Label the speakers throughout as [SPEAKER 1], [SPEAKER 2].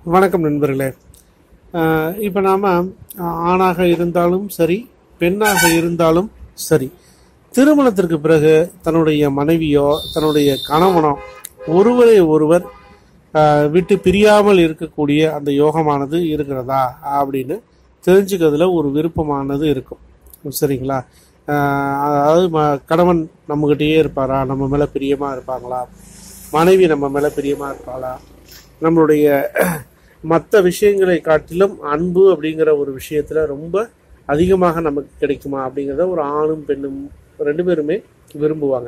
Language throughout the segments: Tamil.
[SPEAKER 1] வணக்கம் நண்பர்களே இப்போ நாம் ஆணாக இருந்தாலும் சரி பெண்ணாக இருந்தாலும் சரி திருமணத்திற்கு பிறகு தன்னுடைய மனைவியோ தன்னுடைய கணவனோ ஒருவரை ஒருவர் ஆஹ், விட்டு பிரியாமல் இருக்கக்கூடிய அந்த யோகமானது இருக்கிறதா அப்படின்னு தெரிஞ்சுக்கிறதுல ஒரு விருப்பமானது இருக்கும் சரிங்களா ஆஹ், அதாவது ம- கணவன் நம்மகிட்டயே இருப்பாரா நம்ம மேலே பிரியமாக இருப்பாங்களா மனைவி நம்ம மேலே பிரியமாக இருப்பாளா நம்மளுடைய மற்ற விஷயங்களை காட்டிலும் அன்பு அப்படிங்கிற ஒரு விஷயத்துல ரொம்ப அதிகமாக நமக்கு கிடைக்குமா அப்படிங்கிறத ஒரு ஆணும் பெண்ணும் ரெண்டு பேருமே விரும்புவாங்க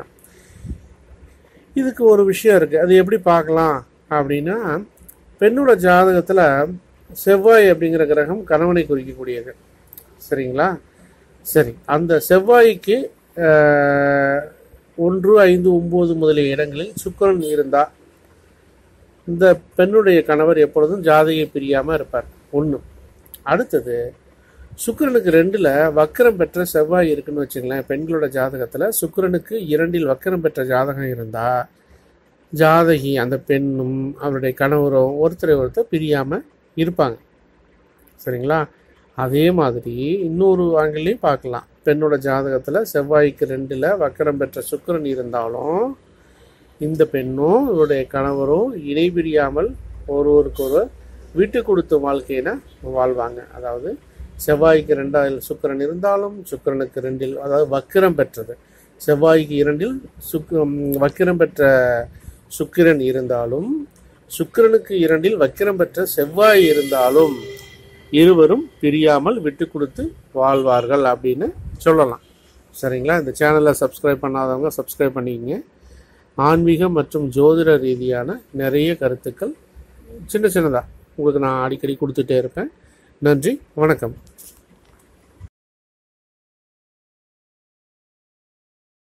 [SPEAKER 1] இதுக்கு ஒரு விஷயம் இருக்கு அது எப்படி பார்க்கலாம் அப்படின்னா பெண்ணோட ஜாதகத்துல செவ்வாய் அப்படிங்கிற கிரகம் கணவனை குறிக்கக்கூடியது சரிங்களா சரி அந்த செவ்வாய்க்கு ஆஹ், ஒன்று ஐந்து ஒன்பது முதலிய இடங்களில் சுக்கிரன் இருந்தா இந்த பெண்ணுடைய கணவர் எப்பொழுதும் ஜாதகை பிரியாம இருப்பார் ஒண்ணு அடுத்தது சுக்கிரனுக்கு ரெண்டுல வக்கரம் பெற்ற செவ்வாய் இருக்குன்னு வச்சுங்களேன் பெண்களோட ஜாதகத்துல சுக்கிரனுக்கு இரண்டில் வக்கரம் பெற்ற ஜாதகம் இருந்தா ஜாதகி அந்த பெண்ணும் அவருடைய கணவரும் ஒருத்தரை ஒருத்தர் பிரியாம இருப்பாங்க சரிங்களா அதே மாதிரி இன்னொரு ஆங்கிலையும் பார்க்கலாம் பெண்ணோட ஜாதகத்துல செவ்வாய்க்கு ரெண்டுல வக்கரம் பெற்ற சுக்கிரன் இருந்தாலும் இந்த பெண்ணும் இவருடைய கணவரும் இணை பிரியாமல் ஒருவருக்கொருவர் விட்டு கொடுத்த வாழ்க்கையின வாழ்வாங்க அதாவது செவ்வாய்க்கு ரெண்டாவில் சுக்கிரன் இருந்தாலும் சுக்கிரனுக்கு ரெண்டில் அதாவது வக்கிரம் பெற்றது செவ்வாய்க்கு இரண்டில் சுக் ம், வக்கிரம் பெற்ற சுக்கிரன் இருந்தாலும் சுக்கிரனுக்கு இரண்டில் வக்கிரம் பெற்ற செவ்வாய் இருந்தாலும் இருவரும் பிரியாமல் விட்டு கொடுத்து வாழ்வார்கள் அப்படின்னு சொல்லலாம் சரிங்களா இந்த சேனலை சப்ஸ்கிரைப் பண்ணாதவங்க சப்ஸ்கிரைப் பண்ணிக்கங்க ஆன்மீகம் மற்றும் ஜோதிட ரீதியான நிறைய கருத்துக்கள் சின்ன சின்னதாக உங்களுக்கு நான் அடிக்கடி கொடுத்துட்டே இருப்பேன் நன்றி வணக்கம்